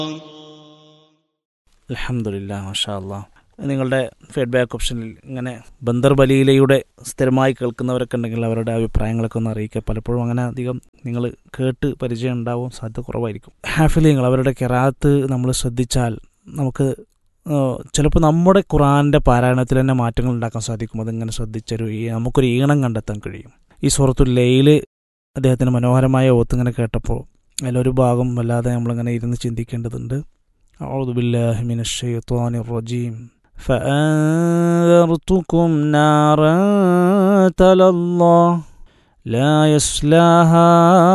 അലഹമില്ല മാഷാ അല്ലാ നിങ്ങളുടെ ഫീഡ്ബാക്ക് ഓപ്ഷനിൽ ഇങ്ങനെ ബന്ദർ ബലിയിലയുടെ സ്ഥിരമായി കേൾക്കുന്നവരൊക്കെ ഉണ്ടെങ്കിൽ അവരുടെ അഭിപ്രായങ്ങളൊക്കെ ഒന്ന് അറിയിക്കുക പലപ്പോഴും അങ്ങനെ അധികം നിങ്ങൾ കേട്ട് പരിചയം ഉണ്ടാവും സാധ്യത കുറവായിരിക്കും ഹാഫിലിങ്ങൾ അവരുടെ കെറാത്ത് നമ്മൾ ശ്രദ്ധിച്ചാൽ നമുക്ക് ചിലപ്പോൾ നമ്മുടെ ഖുറാൻ്റെ പാരായണത്തിൽ തന്നെ മാറ്റങ്ങൾ ഉണ്ടാക്കാൻ സാധിക്കും അതിങ്ങനെ ശ്രദ്ധിച്ചൊരു ഈ നമുക്കൊരു ഈണം കണ്ടെത്താൻ കഴിയും ഈ സുഹൃത്തു ലയിൽ അദ്ദേഹത്തിൻ്റെ മനോഹരമായ ഓത്തിങ്ങനെ കേട്ടപ്പോൾ അതിലൊരു ഭാഗം വല്ലാതെ നമ്മളിങ്ങനെ ഇരുന്ന് ചിന്തിക്കേണ്ടതുണ്ട് أعوذ بالله من الشيطان الرجيم فأنذرتكم نارا تلظى لا يصلاها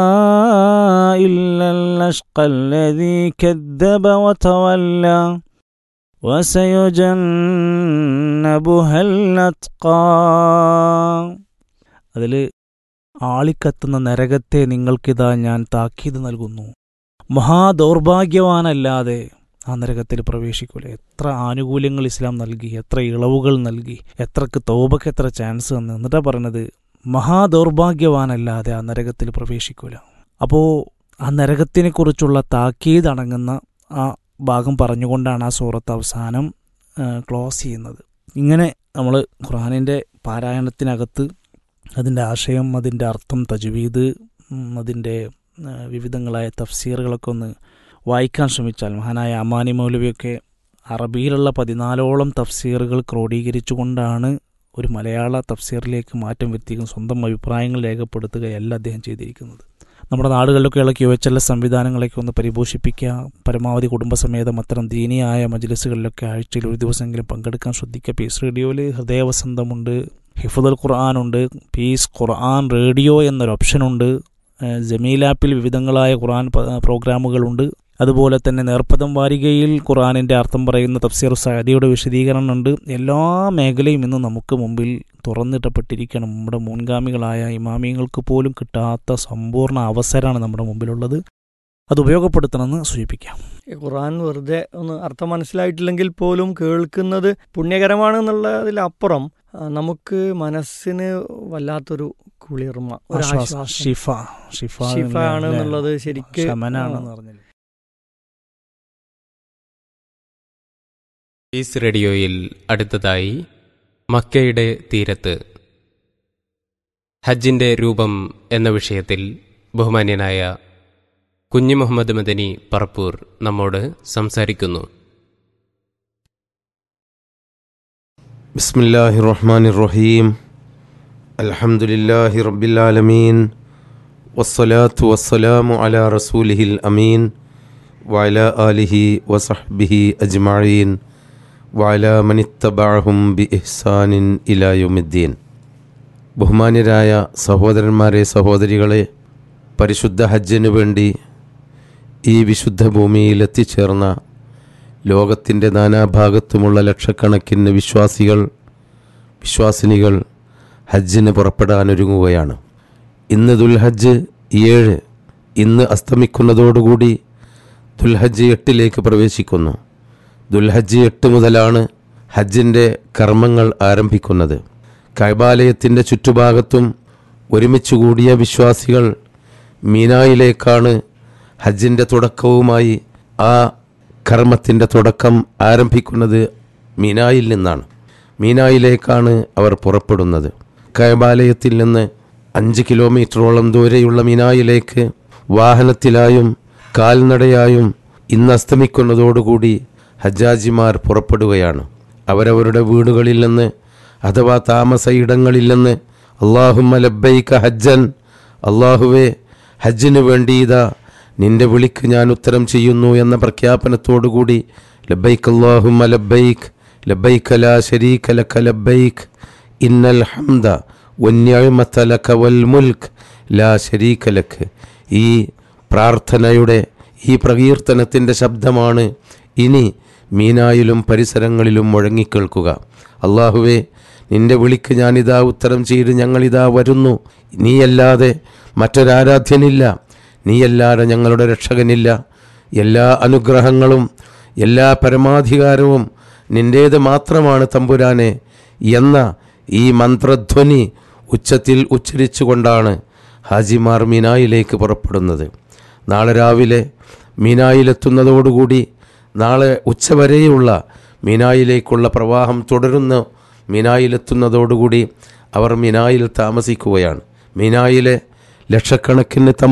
إلا الأشقى الذي كذب وتولى وسيجنبها الأتقى അതിൽ ആളിക്കത്തുന്ന നരകത്തെ നിങ്ങൾക്കിതാ ഞാൻ താക്കീത് നൽകുന്നു മഹാദൗർഭാഗ്യവാനല്ലാതെ ആ നരകത്തിൽ പ്രവേശിക്കൂല എത്ര ആനുകൂല്യങ്ങൾ ഇസ്ലാം നൽകി എത്ര ഇളവുകൾ നൽകി എത്രക്ക് തോബക്ക് എത്ര ചാൻസ് തന്നു എന്നിട്ടാ പറഞ്ഞത് മഹാദൗർഭാഗ്യവാനല്ലാതെ ആ നരകത്തിൽ പ്രവേശിക്കൂല അപ്പോൾ ആ നരകത്തിനെ കുറിച്ചുള്ള താക്കീത് അടങ്ങുന്ന ആ ഭാഗം പറഞ്ഞുകൊണ്ടാണ് ആ സൂറത്ത് അവസാനം ക്ലോസ് ചെയ്യുന്നത് ഇങ്ങനെ നമ്മൾ ഖുറാനിൻ്റെ പാരായണത്തിനകത്ത് അതിൻ്റെ ആശയം അതിൻ്റെ അർത്ഥം തജ്വീദ് അതിൻ്റെ വിവിധങ്ങളായ തഫ്സീറുകളൊക്കെ ഒന്ന് വായിക്കാൻ ശ്രമിച്ചാൽ മഹാനായ അമാനി മൗലവിയൊക്കെ അറബിയിലുള്ള പതിനാലോളം തഫ്സീറുകൾ ക്രോഡീകരിച്ചുകൊണ്ടാണ് ഒരു മലയാള തഫ്സീറിലേക്ക് മാറ്റം വരുത്തിയും സ്വന്തം അഭിപ്രായങ്ങൾ രേഖപ്പെടുത്തുകയല്ല അദ്ദേഹം ചെയ്തിരിക്കുന്നത് നമ്മുടെ നാടുകളിലൊക്കെയുള്ള ക്യു എച്ച് എൽ എസ് സംവിധാനങ്ങളൊക്കെ ഒന്ന് പരിപോഷിപ്പിക്കുക പരമാവധി കുടുംബസമേതം അത്തരം ദീനിയായ മജ്ലിസുകളിലൊക്കെ ആഴ്ചയിൽ ഒരു ദിവസമെങ്കിലും പങ്കെടുക്കാൻ ശ്രദ്ധിക്കുക പീസ് റേഡിയോയിൽ ഹൃദയവസന്തമുണ്ട് ഹിഫുദൽ ഖുർആാനുണ്ട് പീസ് ഖുർആൻ റേഡിയോ എന്നൊരു ഓപ്ഷനുണ്ട് ജമീൽ ആപ്പിൽ വിവിധങ്ങളായ ഖുർആൻ പ്രോഗ്രാമുകളുണ്ട് അതുപോലെ തന്നെ നേർപ്പദം വാരികയിൽ ഖുർആാനിൻ്റെ അർത്ഥം പറയുന്ന തഫ്സീർ സഅദിയുടെ വിശദീകരണമുണ്ട് എല്ലാ മേഖലയും ഇന്ന് നമുക്ക് മുമ്പിൽ തുറന്നിട്ടപ്പെട്ടിരിക്കണം നമ്മുടെ മുൻഗാമികളായ ഇമാമിയങ്ങൾക്ക് പോലും കിട്ടാത്ത സമ്പൂർണ്ണ അവസരമാണ് നമ്മുടെ മുമ്പിലുള്ളത് അത് ഉപയോഗപ്പെടുത്തണമെന്ന് സൂചിപ്പിക്കാം ഖുറാൻ വെറുതെ ഒന്ന് അർത്ഥം മനസ്സിലായിട്ടില്ലെങ്കിൽ പോലും കേൾക്കുന്നത് പുണ്യകരമാണ് എന്നുള്ളതിലപ്പുറം നമുക്ക് മനസ്സിന് വല്ലാത്തൊരു കുളിർമ ഒരു ആശ്വാസം ഷിഫ ഷിഫ ഷിഫ ആണ് എന്നുള്ളത് ശരിക്ക് ശമനാണെന്ന് പറഞ്ഞില്ല ഈസ് റേഡിയോയിൽ അടുത്തതായി മക്കയുടെ തീരത്ത് ഹജ്ജിന്റെ രൂപം എന്ന വിഷയത്തിൽ ബഹുമാന്യനായ കുഞ്ഞു മുഹമ്മദ് മദനി പറപ്പൂർ നമ്മോട് സംസാരിക്കുന്നു بسم الله الرحمن الرحيم الحمد لله رب العالمين والصلاة والسلام على رسوله الأمين وعلى آله وصحبه أجمعين وعلى من اتبعهم بإحسان إلى يوم الدين ബഹുമാന്യരായ സഹോദരന്മാരെ സഹോദരികളെ പരിശുദ്ധ ഹജ്ജിനു വേണ്ടി ഈ വിശുദ്ധ ഭൂമിയിൽ എത്തിച്ചേർന്ന ലോകത്തിൻ്റെ നാനാഭാഗത്തുമുള്ള ലക്ഷക്കണക്കിന് വിശ്വാസികൾ വിശ്വാസിനികൾ ഹജ്ജിന് പുറപ്പെടാനൊരുങ്ങുകയാണ് ഇന്ന് ദുൽഹജ്ജ് ഏഴ് ഇന്ന് അസ്തമിക്കുന്നതോടുകൂടി ദുൽഹജ്ജ് എട്ടിലേക്ക് പ്രവേശിക്കുന്നു ദുൽഹജ്ജ് എട്ട് മുതലാണ് ഹജ്ജിൻ്റെ കർമ്മങ്ങൾ ആരംഭിക്കുന്നത് കൈബാലയത്തിൻ്റെ ചുറ്റുഭാഗത്തും ഒരുമിച്ച് കൂടിയ വിശ്വാസികൾ മീനായിലേക്കാണ് ഹജ്ജിൻ്റെ തുടക്കവുമായി ആ കർമ്മത്തിൻ്റെ തുടക്കം ആരംഭിക്കുന്നത് മീനായിൽ നിന്നാണ് മീനായിലേക്കാണ് അവർ പുറപ്പെടുന്നത് കൈബാലയത്തിൽ നിന്ന് അഞ്ച് കിലോമീറ്ററോളം ദൂരെയുള്ള മീനായിലേക്ക് വാഹനത്തിലായും കാൽനടയായും ഇന്ന് അസ്തമിക്കുന്നതോടുകൂടി ഹജ്ജാജിമാർ പുറപ്പെടുകയാണ് അവരവരുടെ വീടുകളിൽ നിന്ന് അഥവാ താമസ ഇടങ്ങളിൽ നിന്ന് അള്ളാഹുമ്മ ലബ്ബൈക്ക ഹജ്ജൻ അള്ളാഹുവെ ഹജ്ജിനു വേണ്ടി ഇതാ നിന്റെ വിളിക്ക് ഞാൻ ഉത്തരം ചെയ്യുന്നു എന്ന പ്രഖ്യാപനത്തോടുകൂടി ലബ്ബൈക്ക് അള്ളാഹുമ്മ ലബ്ബൈക്ക് ലബ്ബൈക്ക് ലാ ശരീക ലക ലബ്ബൈക്ക് ഇന്നൽ ഹംദ വന്യമത്ത ലക വൽ മുൽക്ക് ലാ ശരീക ലക്ക് ഈ പ്രാർത്ഥനയുടെ ഈ പ്രകീർത്തനത്തിൻ്റെ ശബ്ദമാണ് ഇനി മീനായിലും പരിസരങ്ങളിലും മുഴങ്ങിക്കേൾക്കുക അള്ളാഹുവേ നിന്റെ വിളിക്ക് ഞാനിതാ ഉത്തരം ചെയ്ത് ഞങ്ങളിതാ വരുന്നു നീയല്ലാതെ മറ്റൊരാരാധ്യനില്ല നീയല്ലാതെ ഞങ്ങളുടെ രക്ഷകനില്ല എല്ലാ അനുഗ്രഹങ്ങളും എല്ലാ പരമാധികാരവും നിൻ്റേത് മാത്രമാണ് തമ്പുരാനെ എന്ന ഈ മന്ത്രധ്വനി ഉച്ചത്തിൽ ഉച്ചരിച്ചുകൊണ്ടാണ് ഹാജിമാർ മിനായിലേക്ക് പുറപ്പെടുന്നത് നാളെ രാവിലെ മീനായിലെത്തുന്നതോടുകൂടി നാളെ ഉച്ചവരെയുള്ള മീനായിലേക്കുള്ള പ്രവാഹം തുടരുന്ന മീനായിലെത്തുന്നതോടുകൂടി അവർ മീനായിൽ താമസിക്കുകയാണ് മീനായിലെ ലക്ഷക്കണക്കിന് തം